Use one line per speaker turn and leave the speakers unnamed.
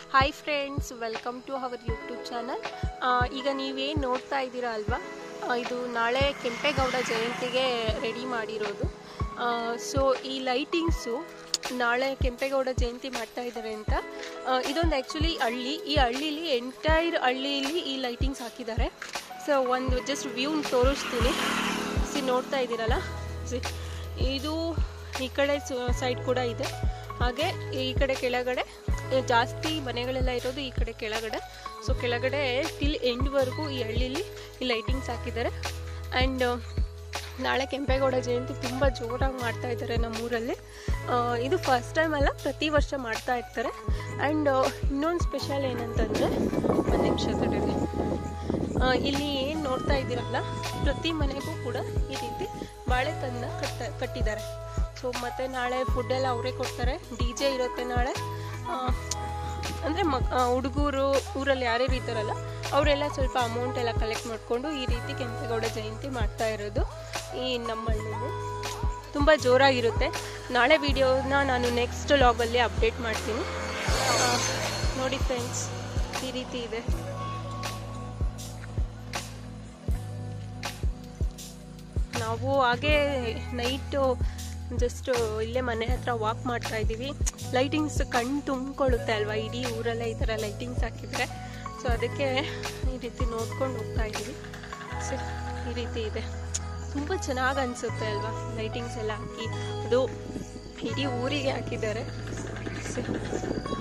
hi friends welcome to our YouTube channel ಈಗ ನೀವೇನು ನೋಡ್ತಾ ಇದ್ದೀರಾ ಅಲ್ವಾ ಆ, ಇದು ನಾಳೆ ಕೆಂಪೇಗೌಡ ಜಯಂತಿಗೆ ರೆಡಿ ಮಾಡಿರೋದು ಸೊ ಈ ಲೈಟಿಂಗ್ಸು ನಾಳೆ ಕೆಂಪೇಗೌಡ ಜಯಂತಿ ಮಾಡ್ತಾ ಇದ್ದಾರೆ ಅಂತ ಆ, ಇದೊಂದು ಆ್ಯಕ್ಚುಲಿ ಹಳ್ಳಿ ಈ ಹಳ್ಳಿಲಿ ಎಂಟೈರ್ ಹಳ್ಳಿಲಿ ಈ ಲೈಟಿಂಗ್ಸ್ ಹಾಕಿದ್ದಾರೆ ಸೊ ಒಂದು ಜಸ್ಟ್ ವ್ಯೂ ತೋರಿಸ್ತೀನಿ ಸಿ ನೋಡ್ತಾ ಇದ್ದೀರಲ್ಲ ಸಿ ಇದು ಈ ಕಡೆ ಸೈಡ್ ಕೂಡ ಇದೆ ಹಾಗೆ ಈ ಕಡೆ ಕೆಳಗಡೆ ಏ, ಜಾಸ್ತಿ ಮನೆಗಳೆಲ್ಲ ಇರೋದು ಈ ಕಡೆ ಕೆಳಗಡೆ ಸೊ ಕೆಳಗಡೆ ಟಿಲ್ ಎಂಡ್ವರೆಗೂ ಈ ಹಳ್ಳಿಲಿ ಈ ಲೈಟಿಂಗ್ಸ್ ಹಾಕಿದ್ದಾರೆ ಆ್ಯಂಡ್ ನಾಳೆ ಕೆಂಪೇಗೌಡ ಜಯಂತಿ ತುಂಬ ಜೋರಾಗಿ ಮಾಡ್ತಾ ಇದ್ದಾರೆ ನಮ್ಮೂರಲ್ಲಿ ಆ, ಇದು ಫಸ್ಟ್ ಟೈಮ್ ಅಲ್ಲ ಪ್ರತಿ ವರ್ಷ ಮಾಡ್ತಾ ಇರ್ತಾರೆ ಆ್ಯಂಡ್ ಇನ್ನೊಂದು ಸ್ಪೆಷಲ್ ಏನಂತಂದರೆ ಒಂದು ನಿಮಿಷ ತಡೀರಿ ಆ, ಇಲ್ಲಿ ಏನು ನೋಡ್ತಾ ಇದ್ದೀರಲ್ಲ ಪ್ರತಿ ಮನೆಗೂ ಕೂಡ ಈ ರೀತಿ ಬಾಳೆಕನ್ನ ಕಟ್ಟ ಕಟ್ಟಿದ್ದಾರೆ ಸೊ ಮತ್ತು ನಾಳೆ ಫುಡ್ ಎಲ್ಲ ಅವರೇ ಕೊಡ್ತಾರೆ ಡಿ ಜೆ ಇರುತ್ತೆ ನಾಳೆ ಅಂದರೆ ಮ ಹುಡುಗರು ಊರಲ್ಲಿ ಯಾರ್ಯಾರು ಇದ್ದಾರಲ್ಲ ಅವರೆಲ್ಲ ಸ್ವಲ್ಪ ಅಮೌಂಟ್ ಎಲ್ಲ ಕಲೆಕ್ಟ್ ಮಾಡಿಕೊಂಡು ಈ ರೀತಿ ಕೆಂಪೇಗೌಡ ಜಯಂತಿ ಮಾಡ್ತಾ ಇರೋದು ಈ ನಮ್ಮ ಹಳ್ಳಿಲಿ ತುಂಬ ಜೋರಾಗಿರುತ್ತೆ ನಾಳೆ ವಿಡಿಯೋನ ನಾನು ನೆಕ್ಸ್ಟ್ ಲಾಗಲ್ಲಿ ಅಪ್ಡೇಟ್ ಮಾಡ್ತೀನಿ ಆ, ನೋಡಿ ಫ್ರೆಂಡ್ಸ್ ಈ ರೀತಿ ಇದೆ ನಾವು ಹಾಗೆ ನೈಟು ಜಸ್ಟ್ ಇಲ್ಲೇ ಮನೆ ಹತ್ರ ವಾಕ್ ಮಾಡ್ತಾ ಇದ್ದೀವಿ ಲೈಟಿಂಗ್ಸ್ ಕಣ್ಣು ತುಂಬಿಕೊಳ್ಳುತ್ತೆ ಅಲ್ವಾ ಇಡೀ ಊರಲ್ಲೇ ಈ ಥರ ಲೈಟಿಂಗ್ಸ್ ಹಾಕಿದ್ರೆ ಸೊ ಅದಕ್ಕೆ ಈ ರೀತಿ ನೋಡ್ಕೊಂಡು ಹೋಗ್ತಾ ಇದ್ದೀವಿ ಸೊ ಈ ರೀತಿ ಇದೆ ತುಂಬ ಚೆನ್ನಾಗಿ ಅನಿಸುತ್ತೆ ಅಲ್ವಾ ಲೈಟಿಂಗ್ಸ್ ಎಲ್ಲ ಹಾಕಿ ಅದು ಇಡೀ ಊರಿಗೆ ಹಾಕಿದ್ದಾರೆ ಸೊ